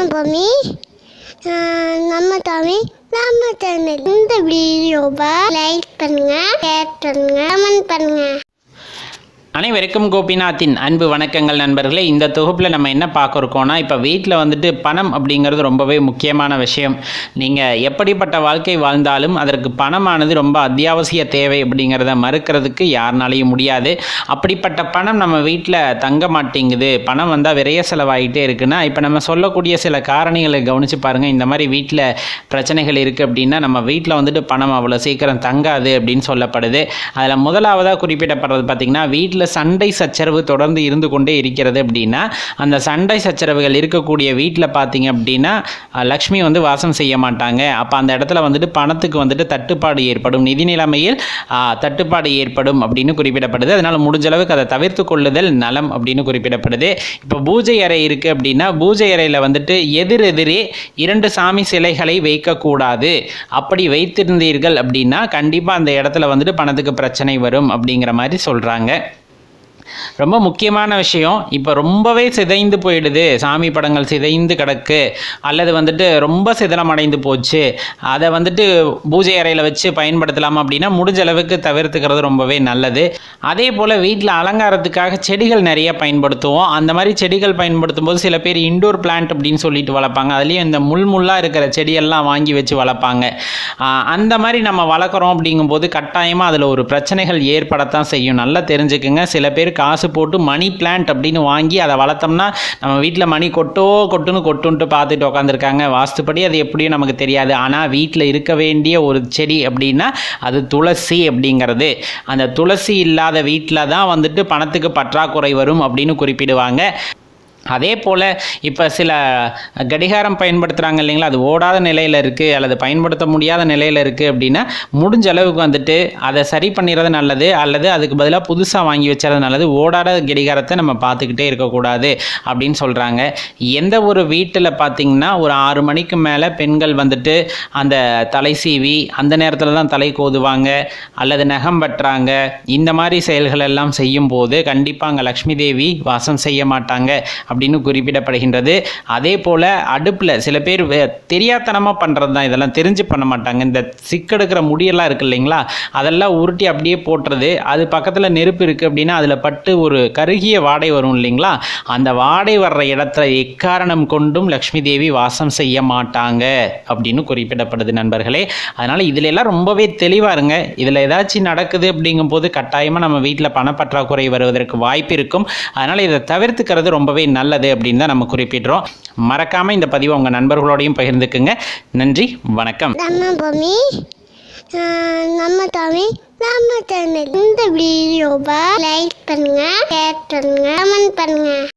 பூமி ஆஹ் நம்ம தமிழ் நம்ம சேனல் இந்த வீடியோவை லைக் பண்ணுங்க ஷேர் பண்ணுங்க கமெண்ட் பண்ணுங்க அனைவருக்கும் கோபிநாத்தின் அன்பு வணக்கங்கள் நண்பர்களே இந்த தொகுப்பில் நம்ம என்ன பார்க்க இருக்கோம்னா இப்போ வீட்டில் வந்துட்டு பணம் அப்படிங்கிறது ரொம்பவே முக்கியமான விஷயம் நீங்கள் எப்படிப்பட்ட வாழ்க்கை வாழ்ந்தாலும் அதற்கு பணமானது ரொம்ப அத்தியாவசிய தேவை அப்படிங்கிறத மறுக்கிறதுக்கு யாருனாலையும் முடியாது அப்படிப்பட்ட பணம் நம்ம வீட்டில் தங்க மாட்டேங்குது பணம் வந்தால் விரைய செலவாகிட்டே இருக்குன்னா இப்போ நம்ம சொல்லக்கூடிய சில காரணிகளை கவனித்து பாருங்கள் இந்த மாதிரி வீட்டில் பிரச்சனைகள் இருக்குது அப்படின்னா நம்ம வீட்டில் வந்துட்டு பணம் அவ்வளோ சீக்கிரம் தங்காது அப்படின்னு சொல்லப்படுது அதில் முதலாவதாக குறிப்பிடப்படுறது பார்த்திங்கன்னா வீட்டில் சண்டை சச்சரவு தொடர்ந்து இருந்து கொண்டே இருக்கிறது அப்படின்னா அந்த சண்டை சச்சரவுகள் இருக்கக்கூடிய வீட்டில் பார்த்தீங்க அப்படின்னா அஹ், லக்ஷ்மி வந்து வாசம் செய்ய மாட்டாங்க அப்போ அந்த இடத்துல வந்துட்டு பணத்துக்கு வந்துட்டு தட்டுப்பாடு ஏற்படும் நிதி நிலைமையில் அஹ், தட்டுப்பாடு ஏற்படும் அப்படின்னு குறிப்பிடப்படுது அதனால் முடிஞ்ச அளவுக்கு அதை தவிர்த்து கொள்ளுதல் நலம் அப்படின்னு குறிப்பிடப்படுது இப்போ பூஜை அறை இருக்குது அப்படின்னா பூஜை அறையில் வந்துட்டு எதிரெதிரே இரண்டு சாமி சிலைகளை வைக்கக்கூடாது அப்படி வைத்திருந்தீர்கள் அப்படின்னா கண்டிப்பாக அந்த இடத்துல வந்துட்டு பணத்துக்கு பிரச்சனை வரும் அப்படிங்கிற மாதிரி சொல்கிறாங்க ரொம்ப முக்கியமான விஷயம் இப்போ ரொம்பவே சிதைந்து போயிடுது சாமி படங்கள் சிதைந்து கிடக்கு அல்லது வந்துட்டு ரொம்ப சிதலமடைந்து போச்சு அதை வந்துட்டு பூஜை அறையில் வச்சு பயன்படுத்தலாம் அப்படின்னா முடிஞ்ச அளவுக்கு தவிர்த்துக்கிறது ரொம்பவே நல்லது அதே போல் வீட்டில் அலங்காரத்துக்காக செடிகள் நிறைய பயன்படுத்துவோம் அந்த மாதிரி செடிகள் பயன்படுத்தும் போது சில பேர் இண்டோர் பிளான்ட் அப்படின்னு சொல்லிட்டு வளர்ப்பாங்க அதுலேயும் இந்த முள் முள்ளாக இருக்கிற செடியெல்லாம் வாங்கி வச்சு வளர்ப்பாங்க ஆஹ் அந்த மாதிரி நம்ம வளர்க்குறோம் அப்படிங்கும்போது கட்டாயமாக அதில் ஒரு பிரச்சனைகள் ஏற்படத்தான் செய்யும் நல்லா தெரிஞ்சுக்குங்க சில பேர் காசு போட்டு மணி பிளான்ட் அப்படின்னு வாங்கி அதை வளர்த்தோம்னா நம்ம வீட்டில் மணி கொட்டோ கொட்டுன்னு கொட்டுன்ட்டு பார்த்துட்டு உட்காந்துருக்காங்க வாஸ்துப்படி அது எப்படியும் நமக்கு தெரியாது ஆனால் வீட்டில் இருக்க வேண்டிய ஒரு செடி அப்படின்னா அது துளசி அப்படிங்கிறது அந்த துளசி இல்லாத வீட்டில் தான் வந்துட்டு பணத்துக்கு பற்றாக்குறை வரும் அப்படின்னு குறிப்பிடுவாங்க அதே போல் இப்போ சில கடிகாரம் பயன்படுத்துகிறாங்க இல்லைங்களா அது ஓடாத நிலையில் இருக்குது அல்லது பயன்படுத்த முடியாத நிலையில் இருக்குது அப்படின்னா முடிஞ்ச அளவுக்கு வந்துட்டு அதை சரி பண்ணிடுறது நல்லது அல்லது அதுக்கு பதிலாக புதுசாக வாங்கி வச்சுறது நல்லது ஓடாத கடிகாரத்தை நம்ம பார்த்துக்கிட்டே இருக்கக்கூடாது அப்படின்னு சொல்கிறாங்க எந்த ஒரு வீட்டில் பார்த்திங்கன்னா ஒரு ஆறு மணிக்கு மேலே பெண்கள் வந்துட்டு அந்த தலை சீவி அந்த நேரத்தில் தான் தலை கோதுவாங்க அல்லது நகம் வெட்டுறாங்க இந்த மாதிரி செயல்கள் எல்லாம் செய்யும் போது கண்டிப்பாக அங்கே லக்ஷ்மி தேவி வாசம் செய்ய மாட்டாங்க அப்படின்னு குறிப்பிடப்படுகின்றது அதே போல் அடுப்பில் சில பேர் வே- தெரியாத்தனமாக பண்ணுறது தான் இதெல்லாம் தெரிஞ்சு பண்ண மாட்டாங்க இந்த சிக்கெடுக்கிற முடியெல்லாம் இருக்கு இல்லைங்களா அதெல்லாம் உருட்டி அப்படியே போட்டுறது அது பக்கத்தில் நெருப்பு இருக்குது அப்படின்னா அதில் பட்டு ஒரு கருகிய வாடை வரும் இல்லைங்களா அந்த வாடை வர்ற இடத்துல எக்காரணம் கொண்டும் லக்ஷ்மி தேவி வாசம் செய்ய மாட்டாங்க அப்படின்னு குறிப்பிடப்படுது நண்பர்களே அதனால் இதுல எல்லாம் ரொம்பவே தெளிவாக இருங்க இதில் ஏதாச்சும் நடக்குது அப்படிங்கும்போது கட்டாயமாக நம்ம வீட்டில் பணப்பற்றாக்குறை வருவதற்கு வாய்ப்பு இருக்கும் அதனால் இதை தவிர்த்துக்கிறது ரொம்பவே நல்லது அப்படின்னு தான் நம்ம குறிப்பிடுறோம் மறக்காமல் இந்த பதிவை உங்கள் நண்பர்களோடையும் பகிர்ந்துக்குங்க நன்றி வணக்கம் நம்ம பூமி ஆஹ் நம்ம தமிழ் நம்ம சேனல் இந்த வீடியோவை லைக் பண்ணுங்க ஷேர் பண்ணுங்க கமெண்ட் பண்ணுங்க